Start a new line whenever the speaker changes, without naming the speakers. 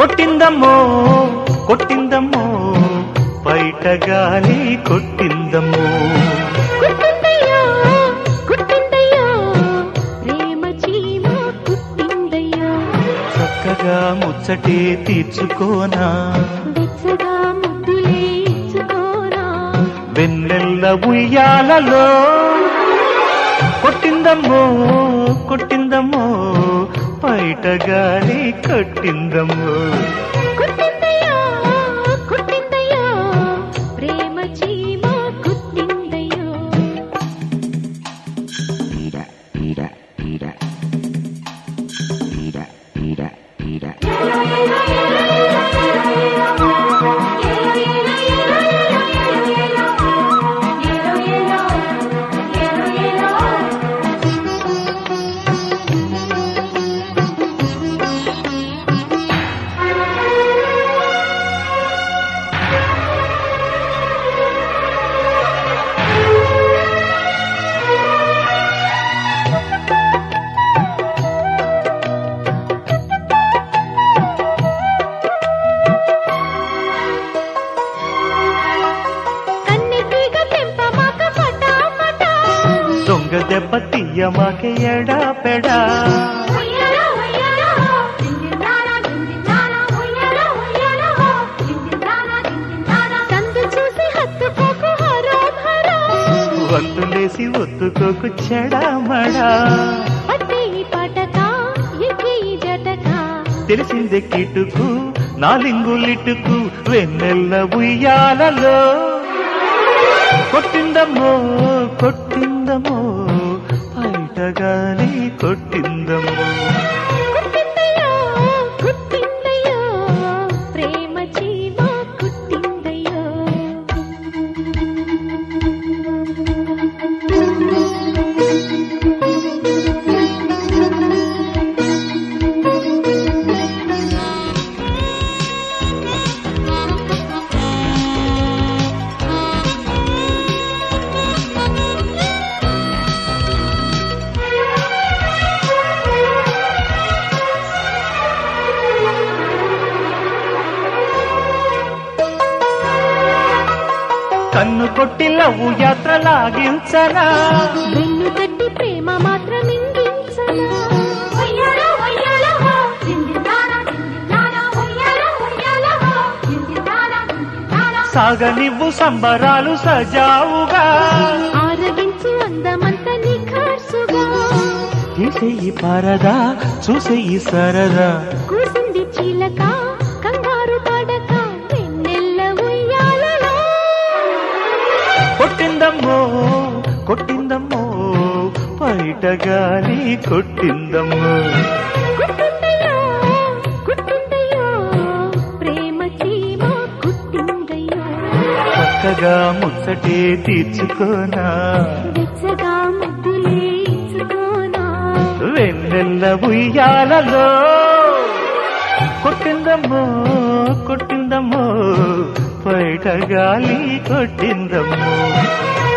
కొట్టిందమ్మో కొట్టిందమ్మో బయట గాలి కొట్టిందమ్మో
కుట్టిందయ్యో కుట్టిందయ్యో ప్రేమ చీమ కుట్టిందయ్యో
చక్కగా ముచ్చటే తీర్చుకోనా
వెచ్చగా ముద్దులే ఇచ్చుకోరా
వెన్నెల్ల ఉయ్యాలలో కొట్టిందమ్మో కొట్టిందమ్మో బయట గాలి కొట్టిందమ్మో
కుట్టిందయ్యో కుట్టిందయ్యో ప్రేమ చీమ కుట్టిందయ్యో కన్నెతీగ తెంపమాక ఫటాఫటా
దొంగ దెబ్బ తీయమాకే ఎడా పెడా
ఉయ్యాలో ఉయ్యాలో జింజిందానా జింజిందానా ఉయ్యాలో ఉయ్యాలో జింజిందానా జింజిందానా సందు చూసి హత్తుకోకు హరోం హరోం
వంతులేసి ఒత్తుకోకు చెడామడా
పట్టే ఈ పటక ఎక్కే ఈ జటక
తెలిసిందే కిటుకు నాలింగులిటుకు వెన్నెల్ల ఉయ్యాలలో కొట్టిందమ్మో కొట్టిందమ్మో బయట గాలి కొట్టిందమ్మో
కుట్టిందయ్యో కుట్టిందయ్యో ప్రేమ చీమ కుట్టిందయ్యో
కన్ను కొట్టి లవ్వు యాత్ర లాగించనా
వెన్ను తట్టి ప్రేమ మాత్రం ఇంగించనా ఉయ్యాలో ఉయ్యాలో జింజిందానా జింజిందానా ఉయ్యాలో ఉయ్యాలో జింజిందానా జింజిందానా
సాగనివ్వు సంబరాలు సజావుగా
ఆరగించు అందమంత నిఖార్సుగా
తీసేయి పరదా చూసేయి సరదా
కూసింది చీలక కంగారు పడక వెన్నెల్ల ఉయ్యాలలో
కొట్టిందమ్మో కొట్టిందమ్మో బయట గాలి కొట్టిందమ్మో
కుట్టిందయ్యో కుట్టిందయ్యో ప్రేమ చీమ కుట్టిందయ్యో
చక్కగా ముచ్చటే తీర్చుకోనా
వెచ్చగా ముద్దులే ఇచ్చుకోనా
వెన్నెల్ల ఉయ్యాలలో కొట్టిందమ్మో కొట్టిందమ్మో బయట గాలి కొట్టిందమ్మో